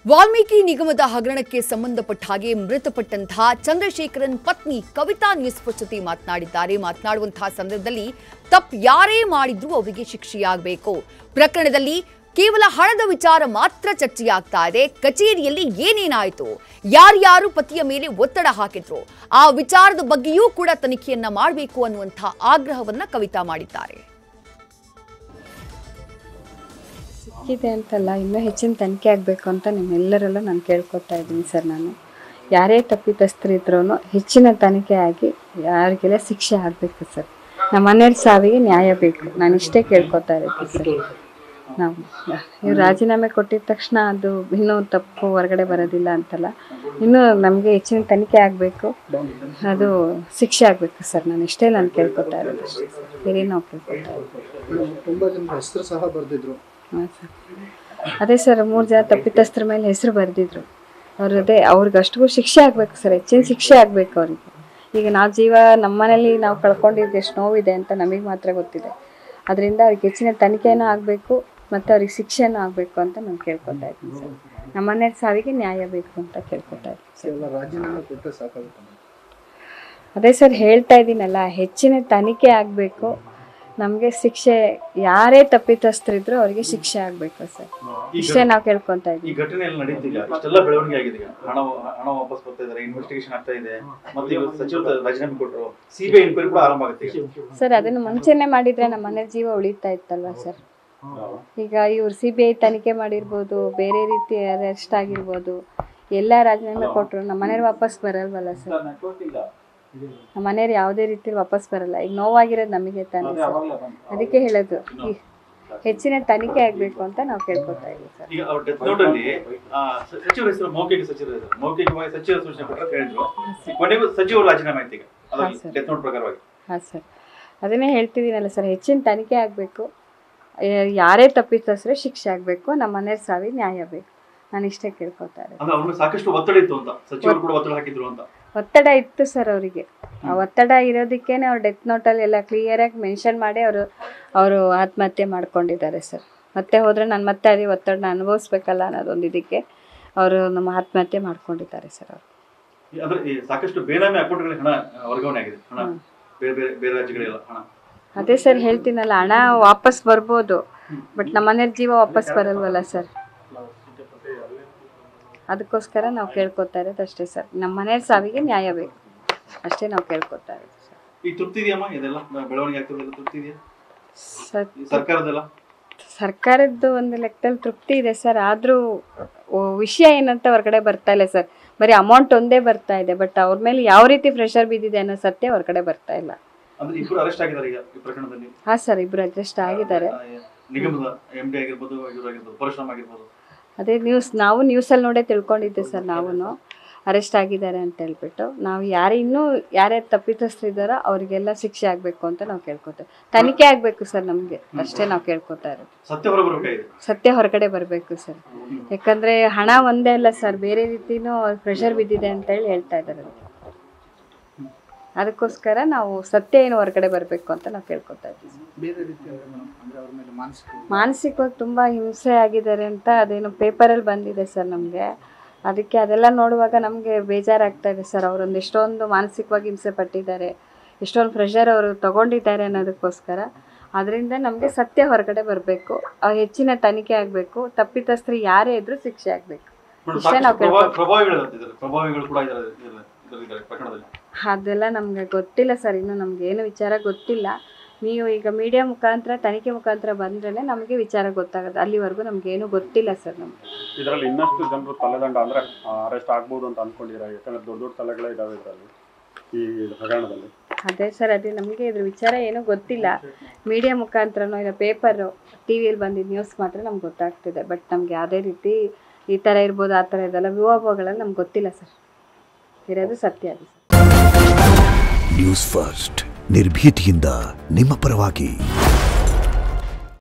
ವಾಲ್ಮೀಕಿ ನಿಗಮದ ಹಗರಣಕ್ಕೆ ಸಂಬಂಧಪಟ್ಟ ಹಾಗೆ ಮೃತಪಟ್ಟಂತಹ ಚಂದ್ರಶೇಖರನ್ ಪತ್ನಿ ಕವಿತಾ ನ್ಯೂಸ್ ಫಸ್ಟ್ ಜೊತೆ ಮಾತನಾಡಿದ್ದಾರೆ ಮಾತನಾಡುವಂತಹ ಸಂದರ್ಭದಲ್ಲಿ ತಪ್ಪು ಯಾರೇ ಮಾಡಿದ್ರೂ ಅವರಿಗೆ ಶಿಕ್ಷೆಯಾಗಬೇಕು ಪ್ರಕರಣದಲ್ಲಿ ಕೇವಲ ಹಣದ ವಿಚಾರ ಮಾತ್ರ ಚರ್ಚೆಯಾಗ್ತಾ ಇದೆ ಕಚೇರಿಯಲ್ಲಿ ಏನೇನಾಯಿತು ಯಾರ್ಯಾರು ಪತಿಯ ಮೇಲೆ ಒತ್ತಡ ಹಾಕಿದ್ರು ಆ ವಿಚಾರದ ಬಗ್ಗೆಯೂ ಕೂಡ ತನಿಖೆಯನ್ನ ಮಾಡಬೇಕು ಅನ್ನುವಂತಹ ಆಗ್ರಹವನ್ನ ಕವಿತಾ ಮಾಡಿದ್ದಾರೆ ಸಿಕ್ಕಿದೆ ಅಂತಲ್ಲ ಇನ್ನೂ ಹೆಚ್ಚಿನ ತನಿಖೆ ಆಗಬೇಕು ಅಂತ ನಿಮ್ಮೆಲ್ಲರಲ್ಲೂ ನಾನು ಕೇಳ್ಕೊತಾ ಇದ್ದೀನಿ ಸರ್ ನಾನು ಯಾರೇ ತಪ್ಪಿತಸ್ಥರಿದ್ರೂ ಹೆಚ್ಚಿನ ತನಿಖೆ ಆಗಿ ಯಾರಿಗೆಲ್ಲ ಶಿಕ್ಷೆ ಆಗಬೇಕು ಸರ್ ನಮ್ಮ ಮನೆಯವ್ರ ಸಾವಿಗೆ ನ್ಯಾಯ ಬೇಕು ನಾನು ಇಷ್ಟೇ ಕೇಳ್ಕೊತಾ ಇರೋದು ಸರ್ ನಾವು ಇವ್ರು ರಾಜೀನಾಮೆ ಕೊಟ್ಟಿದ ತಕ್ಷಣ ಅದು ಇನ್ನೂ ತಪ್ಪು ಹೊರಗಡೆ ಬರೋದಿಲ್ಲ ಅಂತಲ್ಲ ಇನ್ನೂ ನಮಗೆ ಹೆಚ್ಚಿನ ತನಿಖೆ ಆಗಬೇಕು ಅದು ಶಿಕ್ಷೆ ಆಗಬೇಕು ಸರ್ ನಾನು ಇಷ್ಟೇ ನಾನು ಕೇಳ್ಕೊತಾ ಇರೋದು ಅಷ್ಟೇ ಸರ್ ಬೇರೆ ನಾವು ಕೇಳ್ಕೊತಾ ಇರೋದು ತುಂಬ ಜನ ಹೆಸರು ಸಹ ಬರೆದಿದ್ರು ಹಾಂ ಸರ್ ಅದೇ ಸರ್ ಮೂರು ಜನ ತಪ್ಪಿತಸ್ಥರ ಮೇಲೆ ಹೆಸರು ಬರೆದಿದ್ರು ಅವ್ರ ಅದೇ ಅವ್ರಿಗೆ ಅಷ್ಟಿಗೂ ಶಿಕ್ಷೆ ಆಗಬೇಕು ಸರ್ ಹೆಚ್ಚಿನ ಶಿಕ್ಷೆ ಆಗಬೇಕು ಅವ್ರಿಗೆ ಈಗ ನಾವು ಜೀವ ನಮ್ಮ ಮನೇಲಿ ನಾವು ಕಳ್ಕೊಂಡಿದ್ದು ಎಷ್ಟು ನೋವಿದೆ ಅಂತ ನಮಗೆ ಮಾತ್ರ ಗೊತ್ತಿದೆ ಅದರಿಂದ ಅವ್ರಿಗೆ ಹೆಚ್ಚಿನ ತನಿಖೆನೂ ಆಗಬೇಕು ಮತ್ತು ಅವ್ರಿಗೆ ಶಿಕ್ಷೆನೂ ಆಗಬೇಕು ಅಂತ ನಾನು ಕೇಳ್ಕೊತಾ ಇದ್ದೀನಿ ಸರ್ ನಮ್ಮ ಮನೆಯ ಸಾವಿಗೆ ನ್ಯಾಯ ಬೇಕು ಅಂತ ಕೇಳ್ಕೊತಾ ಇದ್ದೀನಿ ಸರ್ ಎಲ್ಲ ರಾಜೀನಾಮೆ ಕೊಟ್ಟರೆ ಸಾಕಾಗುತ್ತೆ ಅದೇ ಸರ್ ಹೇಳ್ತಾ ಇದ್ದೀನಲ್ಲ ಹೆಚ್ಚಿನ ತನಿಖೆ ಆಗಬೇಕು ನಮಗೆ ಶಿಕ್ಷೆ ಯಾರೇ ತಪ್ಪಿತಸ್ಥರಿದ್ರು ಅವರಿಗೆ ಶಿಕ್ಷೆ ಆಗಬೇಕು ಸರ್ ಇಷ್ಟೇ ನಾವು ಕೇಳ್ಕೊತಾ ಇದ್ದೀವಿ ಈ ಘಟನೆ ಎಲ್ಲ ನಡೀತಿಲ್ಲ ಇಷ್ಟೆಲ್ಲ ಬೆಳವಣಿಗೆ ಆಗಿದೆ ಈಗ ಹಣ ಹಣ ವಾಪಸ್ ಬರ್ತಾ ಇದಾರೆ ಇನ್ವೆಸ್ಟಿಗೇಷನ್ ಆಗ್ತಾ ಇದೆ ಮತ್ತೆ ಈಗ ಸಚಿವರು ರಾಜೀನಾಮೆ ಕೊಟ್ಟರು ಸಿಬಿಐ ಇನ್ಕ್ವೈರಿ ಕೂಡ ಆರಂಭ ಆಗುತ್ತೆ ಈಗ ಸರ್ ಅದನ್ನು ಮುಂಚೆನೆ ಮಾಡಿದ್ರೆ ನಮ್ಮ ಮನೆ ಜೀವ ಉಳಿತಾ ಇತ್ತಲ್ವಾ ಸರ್ ಈಗ ಇವ್ರು ಸಿ ಬಿ ಐ ತನಿಖೆ ಮಾಡಿರ್ಬೋದು ಬೇರೆ ರೀತಿ ಅರೆಸ್ಟ್ ಆಗಿರ್ಬೋದು ಎಲ್ಲ ರಾಜೀನಾಮೆ ಕೊಟ್ಟರು ನಮ್ಮ ಮನೆಯವ್ರು ವಾಪಸ್ ಬರಲ್ವಲ್ಲ ಸರ್ ನಮ್ಮ ಮನೆಯವ್ರು ಯಾವುದೇ ರೀತಿ ವಾಪಸ್ ಬರಲ್ಲ ಈಗ ನೋವಾಗಿರೋದು ನಮಗೆ ತಾನೇ ಸರ್ ಅದಕ್ಕೆ ಹೇಳೋದು ಈ ಹೆಚ್ಚಿನ ತನಿಖೆ ಆಗಬೇಕು ಅಂತ ನಾವು ಕೇಳ್ಕೊತಾ ಇದ್ದೀವಿ ಸರ್ ಈಗ ಅವ್ರ ಡೆತ್ ನೋಟ್ ಅಲ್ಲಿ ಆ, ಸ- ಸಚಿವರ ಹೆಸರು ಮೌಖಿಕ ಸಚಿವರ ಹೆಸರು ಮೌಖಿಕವಾಗಿ ಸಚಿವರ ಸೂಚನೆ ಕೊಟ್ಟರೆ ಅಂತ ಹೇಳಿದ್ರು ಈಗ ಕೊನೆಗೂ ಸಚಿವರು ರಾಜೀನಾಮೆ ಆಯ್ತು ಈಗ ಹಾ, ಸರ್. ಡೆತ್ ನೋಟ್ ಪ್ರಕಾರವಾಗಿ ಹಾಂ ಸರ್ ಅದನ್ನೇ ಹೇಳ್ತಿದ್ದೀನಲ್ಲ ಸರ್ ಹೆಚ್ಚಿನ ತನಿಖೆ ಆಗಬೇಕು ಯಾರೇ ತಪ್ಪಿತಸ್ರೆ ಶಿಕ್ಷೆ ಆಗಬೇಕು ನಮ್ಮ ಮನೆಯವ್ರ ಸಾವಿಗೆ ನ್ಯಾಯ ಬೇಕು ನಾನು ಇಷ್ಟೇ ಕೇಳ್ಕೊತಾ ಇರೋದು ಅಂದ್ರೆ ಅವ್ರ ಮೇಲೆ ಸಾಕಷ್ಟು ಒತ್ತಡ ಇತ್ತು ಅಂತ ಸಚಿವರು ಕೂಡ ಒತ್ತಡ ಹಾಕಿದ್ರು ಅಂತ ಒತ್ತಡ ಇತ್ತು ಸರ್ ಅವರಿಗೆ ಆ ಒತ್ತಡ ಇರೋದಕ್ಕೇನೆ ಅವ್ರು ಡೆತ್ ನೋಟಲ್ಲಿ ಎಲ್ಲ ಕ್ಲಿಯರಾಗಿ ಮೆನ್ಷನ್ ಮಾಡಿ ಅವರು ಅವರು ಆತ್ಮಹತ್ಯೆ ಮಾಡ್ಕೊಂಡಿದ್ದಾರೆ ಸರ್ ಮತ್ತೆ ಹೋದರೆ ನಾನು ಮತ್ತೆ ಅದೇ ಒತ್ತಡನ ಅನುಭವಿಸ್ಬೇಕಲ್ಲ ಅನ್ನೋದೊಂದು ಇದಕ್ಕೆ ಅವರು ನಮ್ಮ ಆತ್ಮಹತ್ಯೆ ಮಾಡ್ಕೊಂಡಿದ್ದಾರೆ ಸರ್ ಅವರು ಈ- ಅಂದ್ರೆ ಈ ಸಾಕಷ್ಟು ಬೇನಾಮಿ ಅಕೌಂಟ್ಗಳಿಗೆ ಹಣ ಆ, ವರ್ಗಾವಣೆ ಆಗಿದೆ ಹಣ ಬೇರೆ ಬೇರೆ ಬೇರೆ ರಾಜ್ಯಗಳೆಲ್ಲ ಹಣ ಅದೇ ಸರ್ ಹೇಳ್ತೀನಲ್ಲ ಹಣ ವಾಪಸ್ ಬರ್ಬೋದು ಬಟ್ ನಮ್ಮ ಮನೆಯವ್ರ ಜೀವ ವಾಪಸ್ ಬರಲ್ವಲ್ಲ ಸರ್ ಅದಕ್ಕೋಸ್ಕರ ನಾವು ಕೇಳ್ಕೊತಾ ಇರೋದು ಅಷ್ಟೇ ಸರ್ ನಮ್ಮ ಮನೆಯವ್ರ ಸಾವಿಗೆ ನ್ಯಾಯ ಬೇಕು ಅಷ್ಟೇ ನಾವು ಕೇಳ್ಕೊತಾ ಇರೋದು ಸರ್ ಈಗ ತೃಪ್ತಿ ಇದೆಯಮ್ಮ ಇದೆಲ್ಲ ಬೆಳವಣಿಗೆ ಆಗ್ತಿರೋದೆಲ್ಲ ತೃಪ್ತಿ ಇದೆಯಾ ಸರ್ ಈ ಸರ್ಕಾರದೆಲ್ಲ ಸರ್ಕಾರದ್ದು ಒಂದು ಲೆಕ್ಕದಲ್ಲಿ ತೃಪ್ತಿ ಇದೆ ಸರ್ ಆದರೂ ವಿಷಯ ಏನಂತ ಹೊರಗಡೆ ಬರ್ತಾ ಇಲ್ಲ ಸರ್ ಬರೀ ಅಮೌಂಟ್ ಒಂದೇ ಬರ್ತಾ ಇದೆ ಬಟ್ ಅವ್ರ ಮೇಲೆ ಯಾವ ರೀತಿ ಪ್ರೆಷರ್ ಬಿದ್ದಿದೆ ಅನ್ನೋ ಸತ್ಯ ಹೊರಗಡೆ ಬರ್ತಾ ಇಲ್ಲ ಅಂದ್ರೆ ಇಬ್ಬರು ಅರೆಸ್ಟ್ ಆಗಿದ್ದಾರೆ ಈಗ ಈ ಪ್ರಕರಣದಲ್ಲಿ ಹಾಂ ಸರ್ ಇಬ್ರು ಅಡ್ಜಸ್ಟ್ ಆಗಿದ್ದಾರೆ ಆ, ನಿಗಮದ ಎಂ ಡಿ ಆಗಿರ್ಬೋದು ಇವರಾಗಿರ್ಬೋದು ಪರಶುರಾಮ್ ಆಗಿರ್ಬೋದು ಅದೇ ನ್ಯೂಸ್ ನಾವು ನ್ಯೂಸಲ್ಲಿ ನೋಡೇ ತಿಳ್ಕೊಂಡಿದ್ದೆ ಸರ್ ನಾವು ಅರೆಸ್ಟ್ ಆಗಿದ್ದಾರೆ ಅಂತ ಹೇಳ್ಬಿಟ್ಟು ನಾವು ಯಾರೇ ಇನ್ನೂ ಯಾರ್ಯಾರು ತಪ್ಪಿತಸ್ಥರಿದ್ದಾರೋ ಅವರಿಗೆಲ್ಲ ಶಿಕ್ಷೆ ಆಗಬೇಕು ಅಂತ ನಾವು ಕೇಳ್ಕೊತೇವೆ ತನಿಖೆ ಆಗಬೇಕು ಸರ್ ನಮಗೆ ಅಷ್ಟೇ ನಾವು ಕೇಳ್ಕೊತಾ ಇರೋದು ಸತ್ಯ ಹೊರಬರಬೇಕಾಗಿದೆ ಸತ್ಯ ಹೊರಗಡೆ ಬರಬೇಕು ಸರ್ ಯಾಕಂದ್ರೆ ಹಣ ಒಂದೇ ಅಲ್ಲ ಸರ್ ಬೇರೆ ರೀತಿನೂ ಪ್ರೆಷರ್ ಬಿದ್ದಿದೆ ಅಂತ ಹೇಳಿ ಹೇಳ್ತಾ ಇದ್ದಾರೆ ಅದಕ್ಕೋಸ್ಕರ ನಾವು ಸತ್ಯ ಏನು ಹೊರಗಡೆ ಬರಬೇಕು ಅಂತ ನಾವು ಕೇಳ್ಕೊತಾ ಇದ್ದೀವಿ ಬೇರೆ ರೀತಿ ಅಂದ್ರೆ ಮೇಡಮ್ ಅಂದ್ರೆ ಅವ್ರ ಮೇಲೆ ಮಾನಸಿಕ ಮಾನಸಿಕವಾಗಿ ತುಂಬ ಹಿಂಸೆ ಆಗಿದ್ದಾರೆ ಅಂತ ಅದೇನು ಪೇಪರಲ್ಲಿ ಬಂದಿದೆ ಸರ್ ನಮಗೆ ಅದಕ್ಕೆ ಅದೆಲ್ಲ ನೋಡುವಾಗ ನಮಗೆ ಬೇಜಾರಾಗ್ತಾ ಇದೆ ಸರ್ ಅವರೊಂದು ಎಷ್ಟೊಂದು ಮಾನಸಿಕವಾಗಿ ಹಿಂಸೆ ಪಟ್ಟಿದ್ದಾರೆ ಎಷ್ಟೊಂದು ಪ್ರೆಷರ್ ಅವರು ತಗೊಂಡಿದ್ದಾರೆ ಅನ್ನೋದಕ್ಕೋಸ್ಕರ ಅದರಿಂದ ನಮಗೆ ಸತ್ಯ ಹೊರಗಡೆ ಬರಬೇಕು ಹೆಚ್ಚಿನ ತನಿಖೆ ಆಗಬೇಕು ತಪ್ಪಿತಸ್ಥರು ಯಾರೇ ಇದ್ರೂ ಶಿಕ್ಷೆ ಆಗಬೇಕು ಬಟ್ ಇಷ್ಟೇ ನಾವು ಸಾಕಷ್ಟು ಪ್ರಭಾವ- ಕೇಳ್ಕೊತೀವಿ. ಪ್ರಭಾವಿಗಳು ಅಂತಿದ್ದಾರೆ ಪ್ರಭಾವಿಗಳು ಕೂಡ ಇದ್ದಾರೆ ಇದ್ದಾರೆ- ಇದ್ದಾರೆ ಪ್ರಕರಣದಲ್ಲಿ ಅದೆಲ್ಲ ನಮಗೆ ಗೊತ್ತಿಲ್ಲ ಸರ್ ಇನ್ನು ನಮ್ಗೆ ಏನು ವಿಚಾರ ಗೊತ್ತಿಲ್ಲ ನೀವು ಈಗ ಮೀಡಿಯಾ ಮುಖಾಂತರ ತನಿಖೆ ಮುಖಾಂತರ ಬಂದ್ರೇ ನಮಗೆ ವಿಚಾರ ಗೊತ್ತಾಗೋದು ಅಲ್ಲಿವರೆಗೂ ನಮಗೇನು ಗೊತ್ತಿಲ್ಲ ಸರ್ ನಮಗೆ ಇದರಲ್ಲಿ ಇನ್ನಷ್ಟು ಜನರು ತಲೆದಂಡ ಅಂದ್ರೆ ಅರೆಸ್ಟ್ ಆಗ್ಬೋದು ಅಂತ ಅನ್ಕೊಂಡಿದ್ದೀರಾ ಯಾಕಂದ್ರೆ ದೊಡ್ಡ ದೊಡ್ಡ ತಲೆಗಳೇ ಇದಾವೆ ಇದರಲ್ಲಿ ಈ ಹಗರಣದಲ್ಲಿ ಅದೇ ಸರ್ ಅದೇ ನಮಗೆ ಇದ್ರ ವಿಚಾರ ಏನೂ ಗೊತ್ತಿಲ್ಲ ಮೀಡಿಯಾ ಮುಖಾಂತರನೋ ಇಲ್ಲ ಪೇಪರು ಟಿ ವಿಯಲ್ಲಿ ಬಂದಿದ್ದ ನ್ಯೂಸ್ ಮಾತ್ರ ನಮ್ಗೆ ಗೊತ್ತಾಗ್ತಿದೆ ಬಟ್ ನಮ್ಗೆ ಯಾವುದೇ ರೀತಿ ಈ ಥರ ಇರ್ಬೋದು ಆ ಥರ ಇದೆಲ್ಲ ವಿವಾಹಗಳೆಲ್ಲ ನಮ್ಗೆ ಗೊತ್ತಿಲ್ಲ ಸರ್ ಇರೋದು ಸತ್ಯ ಅದು ಸರ್ ನ್ಯೂಸ್ ಫಸ್ಟ್ ನಿರ್ಭೀತಿಯಿಂದ ನಿಮ್ಮ ಪರವಾಗಿ